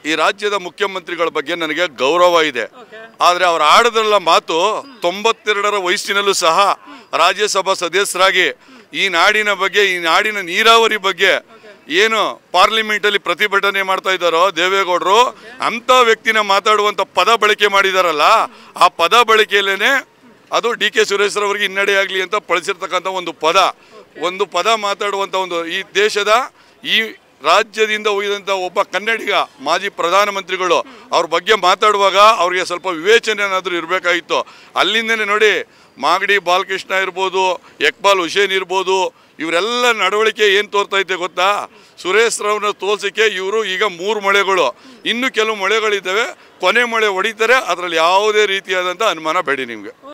ಈ ರಾಜ್ಯದ ಮುಖ್ಯಮಂತ್ರಿಗಳ ಬಗ್ಗೆ ನನಗೆ ಗೌರವ ಇದೆ ಆದರೆ ಅವ್ರು ಆಡದ್ರಲ್ಲ ಮಾತು ತೊಂಬತ್ತೆರಡರ ವಯಸ್ಸಿನಲ್ಲೂ ಸಹ ರಾಜ್ಯಸಭಾ ಸದಸ್ಯರಾಗಿ ಈ ನಾಡಿನ ಬಗ್ಗೆ ಈ ನಾಡಿನ ನೀರಾವರಿ ಬಗ್ಗೆ ಏನು ಪಾರ್ಲಿಮೆಂಟಲ್ಲಿ ಪ್ರತಿಭಟನೆ ಮಾಡ್ತಾ ಇದ್ದಾರೋ ದೇವೇಗೌಡರು ಅಂಥ ವ್ಯಕ್ತಿನ ಮಾತಾಡುವಂಥ ಪದ ಬಳಕೆ ಮಾಡಿದಾರಲ್ಲ ಆ ಪದ ಬಳಕೆಯಲ್ಲೇನೆ ಅದು ಡಿ ಕೆ ಸುರೇಶ್ರವರಿಗೆ ಹಿನ್ನಡೆ ಆಗಲಿ ಅಂತ ಬಳಸಿರ್ತಕ್ಕಂಥ ಒಂದು ಪದ ಒಂದು ಪದ ಮಾತಾಡುವಂಥ ಒಂದು ಈ ದೇಶದ ಈ ರಾಜ್ಯದಿಂದ ಹೋಗಿದಂಥ ಒಬ್ಬ ಕನ್ನಡಿಗ ಮಾಜಿ ಪ್ರಧಾನಮಂತ್ರಿಗಳು ಅವ್ರ ಬಗ್ಗೆ ಮಾತಾಡುವಾಗ ಅವ್ರಿಗೆ ಸ್ವಲ್ಪ ವಿವೇಚನೆ ಏನಾದರೂ ಇರಬೇಕಾಗಿತ್ತು ಅಲ್ಲಿಂದನೇ ನೋಡಿ ಮಾಗಡಿ ಬಾಲಕೃಷ್ಣ ಇರ್ಬೋದು ಎಕ್ಬಾಲ್ ಹುಸೇನ್ ಇರ್ಬೋದು ಇವರೆಲ್ಲ ನಡವಳಿಕೆ ಏನು ತೋರ್ತಾ ಐತೆ ಗೊತ್ತಾ ಸುರೇಶ್ ರಾವ್ನ ತೋರ್ಸಕ್ಕೆ ಇವರು ಈಗ ಮೂರು ಮೊಳೆಗಳು ಇನ್ನು ಕೆಲವು ಮೊಳೆಗಳಿದ್ದಾವೆ ಕೊನೆ ಮೊಳೆ ಹೊಡಿತಾರೆ ಅದರಲ್ಲಿ ಯಾವುದೇ ರೀತಿಯಾದಂಥ ಅನುಮಾನ ಬೇಡಿ ನಿಮಗೆ